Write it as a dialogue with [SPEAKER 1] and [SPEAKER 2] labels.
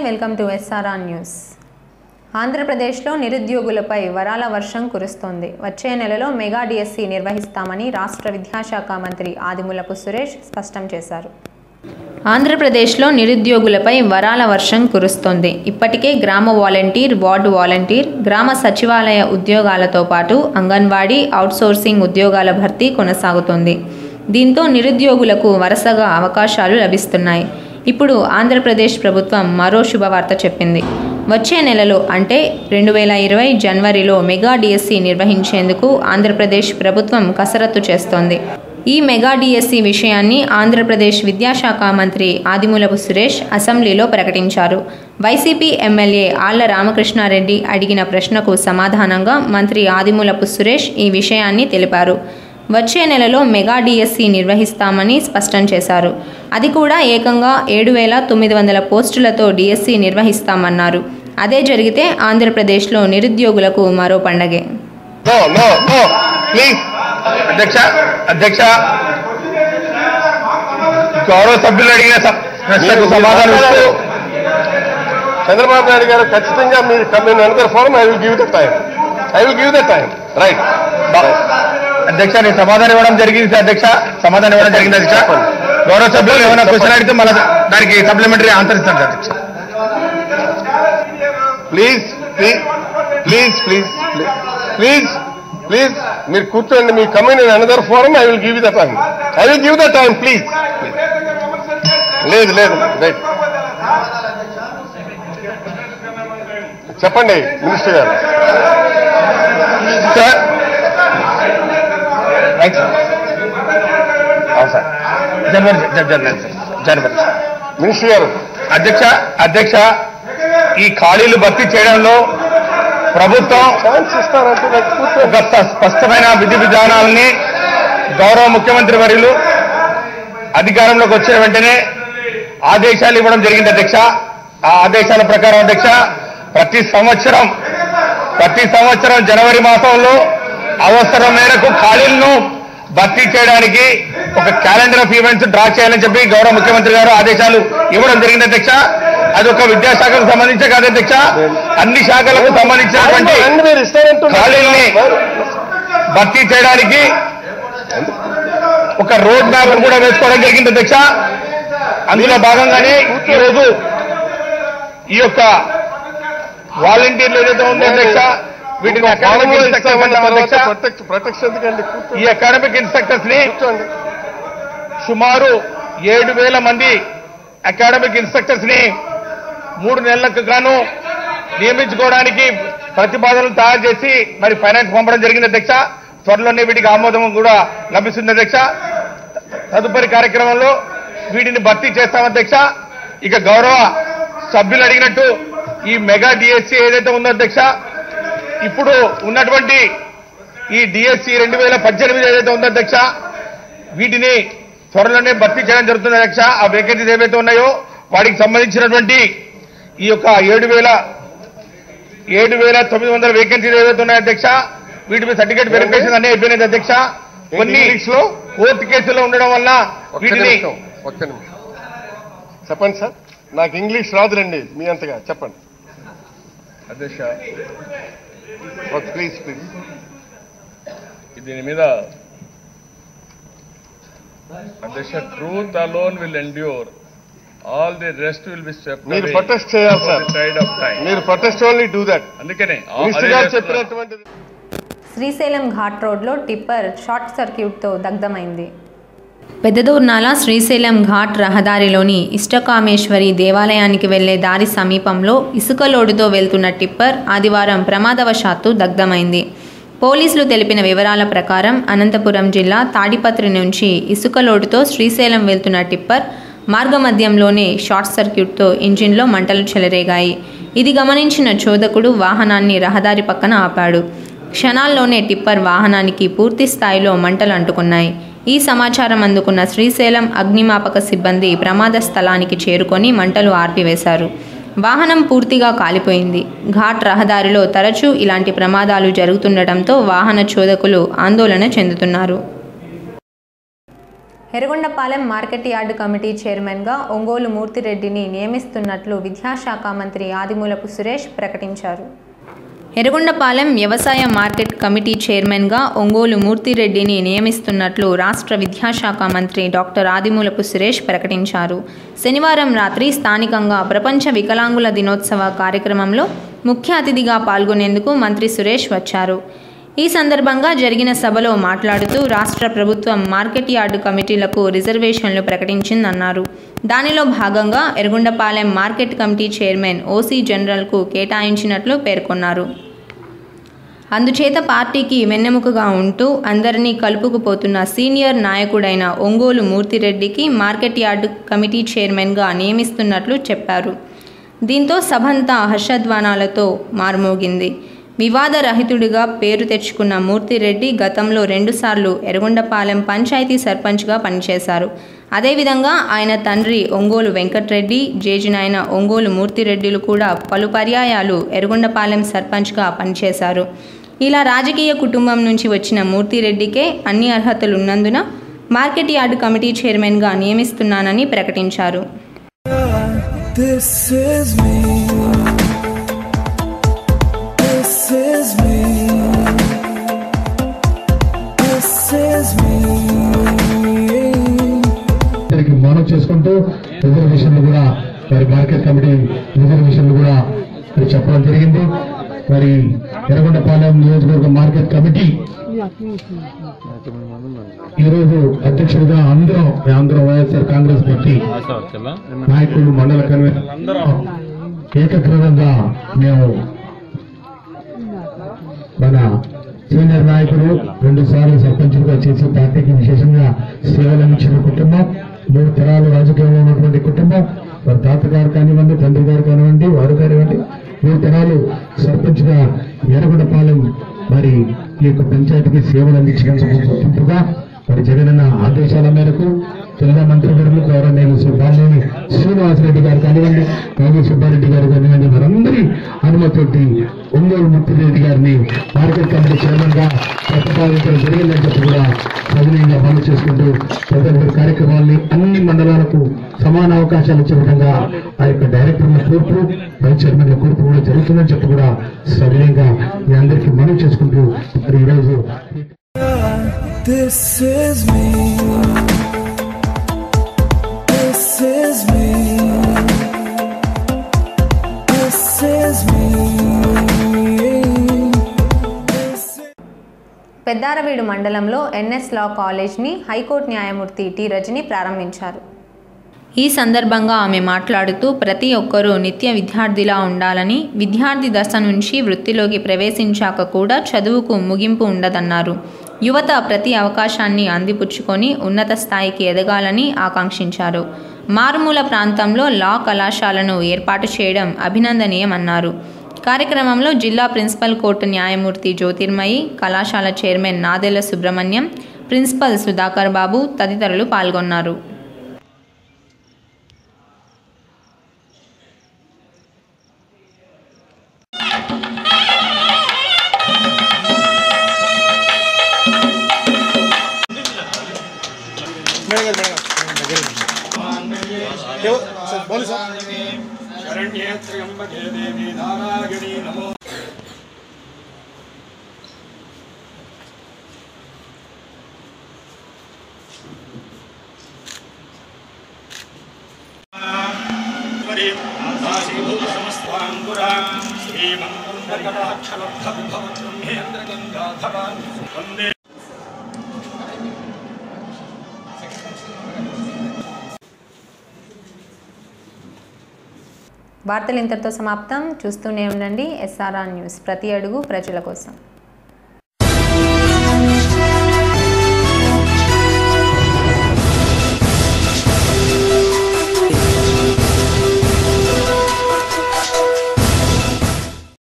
[SPEAKER 1] Welcome to SRR news ఆంధ్రప్రదేశ్లో నిరుద్యోగులపై వరాల వర్షం కురుస్తోంది వచ్చే నెలలో మెగా డిఎస్సి నిర్వహిస్తామని రాష్ట్ర విద్యాశాఖ మంత్రి ఆదిమూలపు సురేష్ స్పష్టం చేశారు ఆంధ్రప్రదేశ్లో నిరుద్యోగులపై వరాల వర్షం కురుస్తోంది ఇప్పటికే గ్రామ వాలంటీర్ వార్డు వాలంటీర్ గ్రామ సచివాలయ ఉద్యోగాలతో పాటు అంగన్వాడీ అవుట్సోర్సింగ్ ఉద్యోగాల భర్తీ కొనసాగుతోంది దీంతో నిరుద్యోగులకు వరుసగా అవకాశాలు లభిస్తున్నాయి ఇప్పుడు ఆంధ్రప్రదేశ్ ప్రభుత్వం మరో శుభవార్త చెప్పింది వచ్చే నెలలో అంటే రెండు వేల ఇరవై జనవరిలో మెగా డిఎస్సి నిర్వహించేందుకు ఆంధ్రప్రదేశ్ ప్రభుత్వం కసరత్తు చేస్తోంది ఈ మెగా డిఎస్సి విషయాన్ని ఆంధ్రప్రదేశ్ విద్యాశాఖ మంత్రి ఆదిమూలపు సురేష్ అసెంబ్లీలో ప్రకటించారు వైసీపీ ఎమ్మెల్యే ఆళ్ల రామకృష్ణారెడ్డి అడిగిన ప్రశ్నకు సమాధానంగా మంత్రి ఆదిమూలపు సురేష్ ఈ విషయాన్ని తెలిపారు వచ్చే నెలలో మెగా డిఎస్సి నిర్వహిస్తామని స్పష్టం చేశారు అది కూడా ఏకంగా ఏడు వేల తొమ్మిది వందల పోస్టులతో డిఎస్సి నిర్వహిస్తామన్నారు అదే జరిగితే ఆంధ్రప్రదేశ్లో నిరుద్యోగులకు మరో పండగే
[SPEAKER 2] నో నో నో ప్లీజ్ అధ్యక్ష అధ్యక్ష గౌరవ సభ్యులు అడిగిన స- ప్రశ్నకు సమాధానం ఇస్తూ
[SPEAKER 3] చంద్రబాబు నాయుడు గారు ఖచ్చితంగా మీరు come in another form I will give the time I will give the time right
[SPEAKER 2] అధ్యక్ష నేను సమాధానం ఇవ్వడం జరిగింది సార్ అధ్యక్ష సమాధానం ఇవ్వడం జరిగింది అధ్యక్ష గౌరవ సభ్యులు ఏమైనా క్వశ్చన్ అడిగితే మళ్ళీ దానికి సప్లిమెంటరీ ఆన్సర్ ఇస్తాను సార్ అధ్యక్ష
[SPEAKER 3] please please please please please please మీరు కూర్చోండి మీ come in in another form I will give the time I will give the time please లేదు లేదు రైట్ చెప్పండి మినిస్టర్ గారు
[SPEAKER 2] సార్ రైట్ సార్ అవును సార్ జనవరి జ- జనవరి సార్ జనవరి
[SPEAKER 3] మినిస్టర్ గారు
[SPEAKER 2] అధ్యక్ష అధ్యక్ష ఈ ఖాళీలు భర్తీ చేయడంలో ప్రభుత్వం
[SPEAKER 3] ఛాన్స్ ఇస్తారంటే నాకు కూర్చోండి
[SPEAKER 2] ఒక స్ప- స్పష్టమైన విధి విధానాలని గౌరవ ముఖ్యమంత్రి వర్యులు అధికారంలోకి వచ్చిన వెంటనే ఆదేశాలు ఇవ్వడం జరిగింది అధ్యక్ష ఆ ఆదేశాల ప్రకారం అధ్యక్ష ప్రతి సంవత్సరం ప్రతి సంవత్సరం జనవరి మాసంలో అవసరం మేరకు ఖాళీలను భర్తీ చేయడానికి ఒక క్యాలెండర్ ఆఫ్ ఈవెంట్స్ డ్రా చేయాలని చెప్పి గౌరవ ముఖ్యమంత్రి గారు ఆదేశాలు ఇవ్వడం జరిగింది అధ్యక్ష అది ఒక విద్యాశాఖకు సంబంధించే కాదు అధ్యక్ష అన్ని శాఖలకు సంబంధించినటువంటి
[SPEAKER 3] అన్ని మీరు ఇస్తారంటున్నారు
[SPEAKER 2] ఖాళీల్ని భర్తీ చేయడానికి ఒక రోడ్ మ్యాప్ కూడా వేసుకోవడం జరిగింది అధ్యక్ష అందులో భాగంగానే ఈరోజు ఈ యొక్క వాలంటీర్లు ఏదైతే ఉందో అధ్యక్ష వీటిని అకాడమిక్ ఇన్స్ట్రక్టర్స్ అంటాం అధ్యక్ష
[SPEAKER 3] ప్రొటెక్ట్ ప్రొటెక్షన్ ఎందుకండి కూర్చోండి
[SPEAKER 2] ఈ అకాడమిక్ ఇన్స్ట్రక్టర్స్ ని
[SPEAKER 3] కూర్చోండి
[SPEAKER 2] సుమారు ఏడు వేల మంది అకాడమిక్ ఇన్స్ట్రక్టర్స్ ని మూడు నెలలకు గాను నియమించుకోవడానికి ప్రతిపాదనలు తయారు చేసి మరి ఫైనాన్స్ పంపడం జరిగింది అధ్యక్ష త్వరలోనే వీటికి ఆమోదం కూడా లభిస్తుంది అధ్యక్ష తదుపరి కార్యక్రమంలో వీటిని భర్తీ చేస్తాం అధ్యక్ష ఇక గౌరవ సభ్యులు అడిగినట్టు ఈ మెగా డిఎస్సి ఏదైతే ఉందో అధ్యక్ష ఇప్పుడు ఉన్నటువంటి ఈ డిఎస్సి రెండు వేల పద్దెనిమిది ఏదైతే ఉందో అధ్యక్ష వీటిని త్వరలోనే భర్తీ చేయడం జరుగుతుంది అధ్యక్ష ఆ వేకెన్సీస్ ఏవైతే ఉన్నాయో వాటికి సంబంధించినటువంటి ఈ యొక్క ఏడు వేల ఏడు వేల తొమ్మిది వందల వేకెన్సీలు ఏవైతే ఉన్నాయో అధ్యక్ష వీటి మీద సర్టిఫికేట్ వెరిఫికేషన్ అన్నీ అయిపోయినాయి అధ్యక్ష కొన్ని
[SPEAKER 3] ఇంగ్లీష్ లో
[SPEAKER 2] కోర్టు కేసులో ఉండడం వల్ల
[SPEAKER 3] ఒక్క
[SPEAKER 2] వీటిని
[SPEAKER 3] నిమిషం ఒక్క నిమిషం చెప్పండి సార్ నాకు ఇంగ్లీష్ రాదులండి మీ అంతగా చెప్పండి
[SPEAKER 4] అధ్యక్ష
[SPEAKER 3] ప్లీజ్ ప్లీజ్
[SPEAKER 4] దీని మీద అధ్యక్ష truth alone will endure all the rest will be step
[SPEAKER 3] మీరు ప్రొటెస్ట్ చేయాలి సార్
[SPEAKER 4] సైడ్ ఆఫ్ టైం
[SPEAKER 3] మీరు ప్రొటెస్ట్ ఓన్లీ డూ దట్
[SPEAKER 4] అందుకనే ఆ-
[SPEAKER 3] మినిస్టర్
[SPEAKER 4] అదే
[SPEAKER 3] గారు
[SPEAKER 4] చేస్తున్నా.
[SPEAKER 3] చెప్పినటువంటిది
[SPEAKER 1] శ్రీశైలం ఘాట్ రోడ్లో టిప్పర్ షార్ట్ సర్క్యూట్తో దగ్ధమైంది పెద్దదూర్నాల శ్రీశైలం ఘాట్ రహదారిలోని ఇష్టకామేశ్వరి దేవాలయానికి వెళ్లే దారి సమీపంలో ఇసుక లోడుతో వెళ్తున్న టిప్పర్ ఆదివారం ప్రమాదవశాత్తు దగ్ధమైంది పోలీసులు తెలిపిన వివరాల ప్రకారం అనంతపురం జిల్లా తాడిపత్రి నుంచి ఇసుక లోడుతో శ్రీశైలం వెళ్తున్న టిప్పర్ మార్గమధ్యంలోనే షార్ట్ సర్క్యూట్తో ఇంజిన్లో మంటలు చెలరేగాయి ఇది గమనించిన చోదకుడు వాహనాన్ని రహదారి పక్కన ఆపాడు క్షణాల్లోనే టిప్పర్ వాహనానికి పూర్తి స్థాయిలో మంటలు అంటుకున్నాయి ఈ సమాచారం అందుకున్న శ్రీశైలం అగ్నిమాపక సిబ్బంది ప్రమాద స్థలానికి చేరుకొని మంటలు ఆర్పివేశారు వాహనం పూర్తిగా కాలిపోయింది ఘాట్ రహదారిలో తరచూ ఇలాంటి ప్రమాదాలు జరుగుతుండటంతో వాహన చోదకులు ఆందోళన చెందుతున్నారు ఎర్రగొండపాలెం మార్కెట్ యార్డు కమిటీ చైర్మన్గా ఒంగోలు మూర్తిరెడ్డిని నియమిస్తున్నట్లు విద్యాశాఖ మంత్రి ఆదిమూలపు సురేష్ ప్రకటించారు ఎర్రగొండపాలెం వ్యవసాయ మార్కెట్ కమిటీ చైర్మన్గా ఒంగోలు మూర్తిరెడ్డిని నియమిస్తున్నట్లు రాష్ట్ర విద్యాశాఖ మంత్రి డాక్టర్ ఆదిమూలపు సురేష్ ప్రకటించారు శనివారం రాత్రి స్థానికంగా ప్రపంచ వికలాంగుల దినోత్సవ కార్యక్రమంలో ముఖ్య అతిథిగా పాల్గొనేందుకు మంత్రి సురేష్ వచ్చారు ఈ సందర్భంగా జరిగిన సభలో మాట్లాడుతూ రాష్ట్ర ప్రభుత్వం మార్కెట్ యార్డు కమిటీలకు రిజర్వేషన్లు ప్రకటించిందన్నారు దానిలో భాగంగా Yerragondapalem market committee chairman OC జనరల్కు కేటాయించినట్లు పేర్కొన్నారు అందుచేత పార్టీకి వెన్నెముకగా ఉంటూ అందరినీ కలుపుకుపోతున్న సీనియర్ నాయకుడైన ఒంగోలు మూర్తిరెడ్డికి మార్కెట్ యార్డు కమిటీ చైర్మన్గా నియమిస్తున్నట్లు చెప్పారు దీంతో సభంతా హర్షధ్వానాలతో మారుమోగింది వివాదరహితుడిగా పేరు తెచ్చుకున్న మూర్తిరెడ్డి గతంలో రెండుసార్లు ఎర్రగొండపాలెం పంచాయతీ సర్పంచ్గా పనిచేశారు అదేవిధంగా ఆయన తండ్రి ఒంగోలు వెంకట్రెడ్డి జేజినాయన ఒంగోలు మూర్తిరెడ్డిలు కూడా పలు పర్యాయాలు ఎర్రగొండపాలెం సర్పంచ్గా పనిచేశారు ఇలా రాజకీయ కుటుంబం నుంచి వచ్చిన మూర్తిరెడ్డికే అన్ని అర్హతలున్నందున మార్కెట్ యార్డు కమిటీ చైర్మన్గా నియమిస్తున్నానని ప్రకటించారు
[SPEAKER 5] This is me. This is me. This is me.
[SPEAKER 6] అందరికి మనం చేసుకుంటూ రిజర్వేషన్లు కూడా మరి మార్కెట్ కమిటీ రిజర్వేషన్లు కూడా మరి చెప్పడం జరిగింది మరి ఎర్రగొండపాలెం నియోజకవర్గ మార్కెట్ కమిటీ ఈ రోజు అధ్యక్షుడిగా అందరం అందరం వైఎస్ఆర్ కాంగ్రెస్ పార్టీ నాయకులు మండల కన్వీనర్ ఏకగ్రీవంగా మేము మన సీనియర్ నాయకులు రెండు సార్లు సర్పంచులుగా చేసి పార్టీకి విశేషంగా సేవలు అందించిన కుటుంబం మూడు తరాలు రాజకీయంలో ఉన్నటువంటి కుటుంబం వారి తాతగారు కానివ్వండి తండ్రి గారు కానివ్వండి వారు కానివ్వండి మూడు తరాలు సర్పంచ్గా ఎర్రగొండపాలెం మరి ఈ యొక్క పంచాయతీకి సేవలు అందించినందుకు గుర్తింపుగా మరి జగనన్న ఆదేశాల మేరకు జిల్లా మంత్రివర్యులు గౌరవనీయులు సుబ్బారెడ్డి శ్రీనివాసరెడ్డి గారు కానివ్వండి రవి సుబ్బారెడ్డి గారు కానివ్వండి వారందరి అనుమతితోటి ఒంగోలు ముత్తిరెడ్డి గారిని మార్కెట్ కమిటీ చైర్మన్ గా ప్రతిపాదించడం జరిగిందని చెప్పి కూడా సవినయంగా అమలు చేసుకుంటూ తదుపరి కార్యక్రమాల్ని అన్ని మండలాలకు సమాన అవకాశాలు ఇచ్చే విధంగా ఆ యొక్క డైరెక్టర్ల కూర్పు వైస్ చైర్మన్ల కూర్పు కూడా జరుగుతుందని చెప్పి కూడా సవినయంగా మీ అందరికీ మనవి చేసుకుంటూ మరి ఈరోజు
[SPEAKER 5] This is me. This is me. This is me. This is
[SPEAKER 1] Peddaraveedu మండలంలో ఎన్ఎస్ లా కాలేజ్ని హైకోర్టు న్యాయమూర్తి టి రజని ప్రారంభించారు ఈ సందర్భంగా ఆమె మాట్లాడుతూ ప్రతి ఒక్కరూ నిత్య విద్యార్థిలా ఉండాలని విద్యార్థి దశ నుంచి వృత్తిలోకి ప్రవేశించాక కూడా చదువుకు ముగింపు ఉండదన్నారు యువత ప్రతి అవకాశాన్ని అందిపుచ్చుకొని ఉన్నత స్థాయికి ఎదగాలని ఆకాంక్షించారు మారుమూల ప్రాంతంలో లా కళాశాలను ఏర్పాటు చేయడం అభినందనీయమన్నారు కార్యక్రమంలో జిల్లా ప్రిన్సిపల్ కోర్టు న్యాయమూర్తి జ్యోతిర్మయి కళాశాల చైర్మన్ నాదెళ్ల సుబ్రహ్మణ్యం ప్రిన్సిపల్ సుధాకర్ బాబు తదితరులు పాల్గొన్నారు వార్తలు ఇంతటితో సమాప్తం చూస్తూనే ఉండండి ఎస్ఆర్ఆర్ న్యూస్ ప్రతి అడుగు ప్రజల కోసం